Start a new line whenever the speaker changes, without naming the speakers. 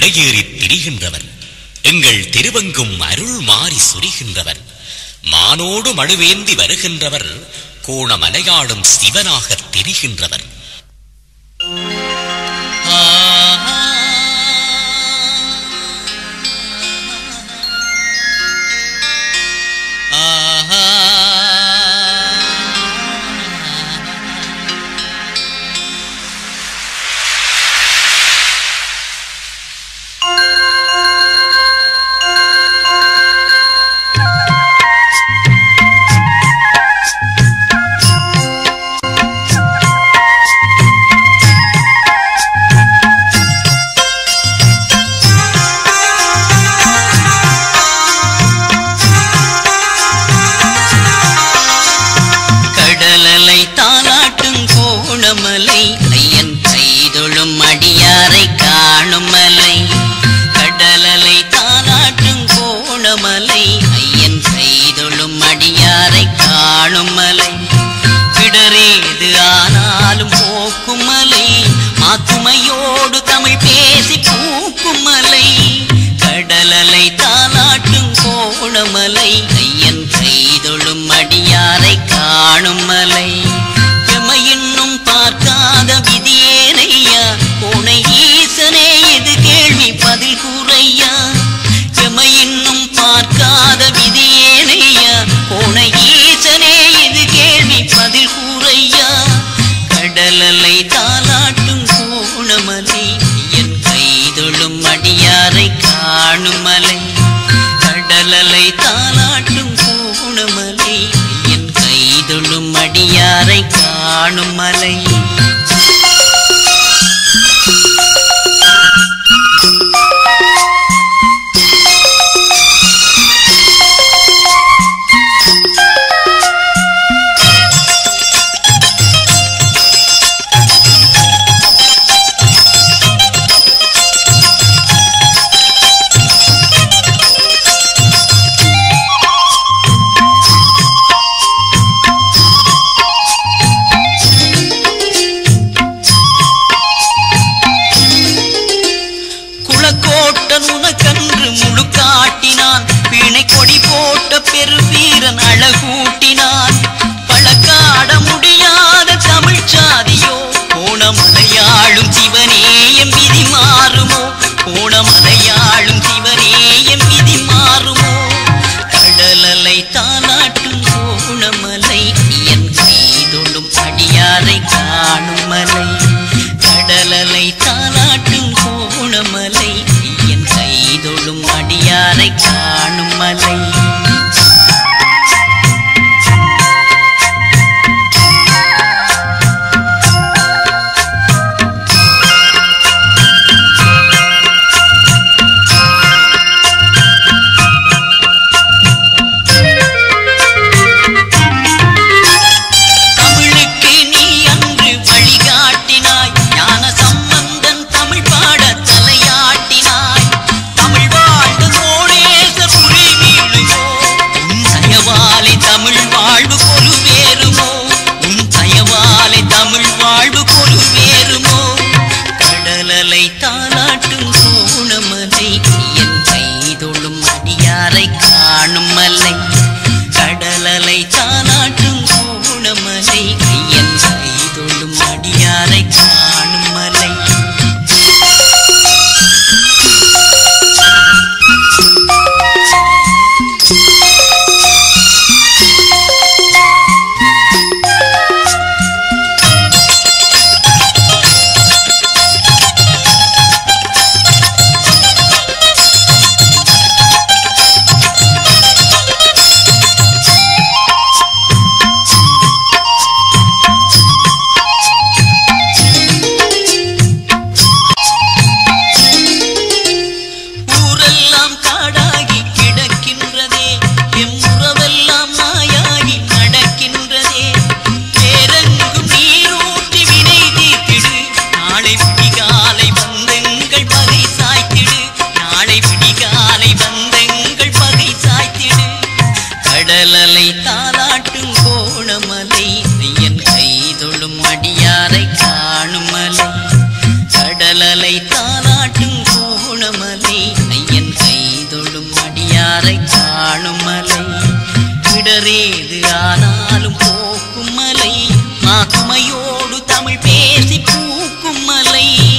மலையேறித் திரிகின்றவர் எங்கள் திருவெங்கும் அருள் மாறி சுரிகின்றவர் மானோடு மழுவேந்தி வருகின்றவர் கோணமலையாளும் சிவனாகத் திரிகின்றவர்
கடலலை தாலாட்டும் கோணமலை ஐயன் கைதொழும் அடியாரை காணும் மலை கடலலை தாலாட்டும் கோணமலை ஐயன் கைதொழும் அடியாரை காணும் மலை பிடரேது ஆனாலும் போக்கும் மலை மாத்துமையோடு தமிழ் பேசி பூக்கும் மலை கடலலை தாலாட்டும் கோணமலை ஐயன் கைதொழும் அடியாரை காணும் மலை எமையின்னும் பார்க்காத விதியேனையா உனை ஈசனே இது கேள்வி பதில் கூறையா எமையின்னும் பார்க்காத விதியேனையா உனை ஈசனே இது கேள்வி பதில் கூறையா கடலலை தாலாட்டும் கோணமலை என் கைதொழும் அடியாரை காணும் மலை கடலலை தாலாட்டும் கோணமலை என் கைதொழும் அடியாரை காணும் மலை குளக்கோட்டன் உனக்கன்று முழு காட்டினான் பிணை கொடி போட்ட பெருவீரன் அழகூட்டினான் பழக்காட முடியாத தமிழ் சாதியோ கோணமலையாளும் சிவனேயம் விதி மாறுமோ கோணமலையாளும் சிவனேயம் விதி மாறுமோ கடலலை தானாட்டும் கோணமலை என் கைதொடும் அடியாரை காணும் மலை கடலலை தாலாட்டும் கோணமலை என் கைதொழும் அடியாரை காணும் மலை தமிழுக்கு நீ அன்று வழிகாட்டினாய் ஞான சம்பந்தன் தமிழ் பாட தலையாட்டினாய் தமிழ் வாழ்ந்து கோணேச புரி வீழுமோ உன் தயவாலை தமிழ் வாழ்வு பொறுவேறுமோ உன் தயவாலை தமிழ் வாழ்வு பொறுவேறுமோ கடலலை தாலாட்டும் கோணமலை என் கைதொழும் அடியாரை காணும் மலை கடலலை தாலாட்டும் கோணமலை என் கைதொழும் அடியாரை காணும் மலை அடியாரை காணும் மலை இடரேது ஆனாலும் போக்கும் மலை மாக்குமையோடு தமிழ் பேசி பூக்கும் மலை